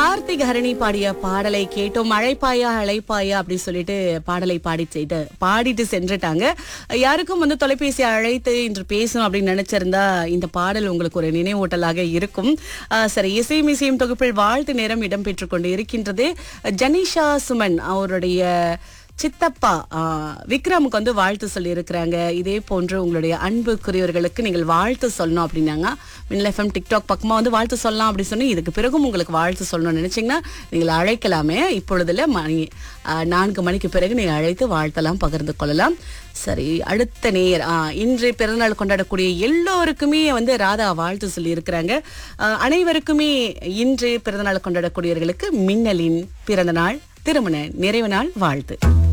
கார்த்திக் ஹரணி பாடிய பாடலை கேட்டோம் அழைப்பாயா அழைப்பாயா அப்படி சொல்லிட்டு பாடலை பாடி செய்து பாடிட்டு சென்றுட்டாங்க யாருக்கும் வந்து தொலைபேசி அழைத்து இன்று பேசணும் அப்படின்னு நினைச்சிருந்தா இந்த பாடல் உங்களுக்கு ஒரு நினைவூட்டலாக இருக்கும் ஆஹ் சரி இசை மிசையும் தொகுப்பில் வாழ்த்து நேரம் இடம்பெற்றுக் கொண்டு இருக்கின்றது ஜனிஷா சுமன் அவருடைய சித்தப்பா ஆ, விக்ரமுக்கு வந்து வாழ்த்து சொல்லி இருக்கிறாங்க இதே போன்று உங்களுடைய அன்புக்குரியவர்களுக்கு நீங்கள் வாழ்த்து சொல்லணும் அப்படின்னாங்க மின்னல் எஃப்எம் டிக்டாக் பக்கமா வந்து வாழ்த்து சொல்லலாம் அப்படி சொன்னி இதுக்கு பிறகும் உங்களுக்கு வாழ்த்து சொல்லணும்னு நினைச்சீங்கன்னா நீங்கள் அழைக்கலாமே இப்பொழுதுல மணி ஆ, நான்கு மணிக்கு பிறகு நீங்கள் அழைத்து வாழ்த்தலாம் பகிர்ந்து கொள்ளலாம் சரி அடுத்த நேர் ஆ, இன்று பிறந்தநாள் கொண்டாடக்கூடிய எல்லோருக்குமே வந்து ராதா வாழ்த்து சொல்லி இருக்கிறாங்க அனைவருக்குமே இன்று பிறந்தநாள் கொண்டாடக்கூடியவர்களுக்கு மின்னலின் பிறந்தநாள் திருமண நிறைவு நாள் வாழ்த்து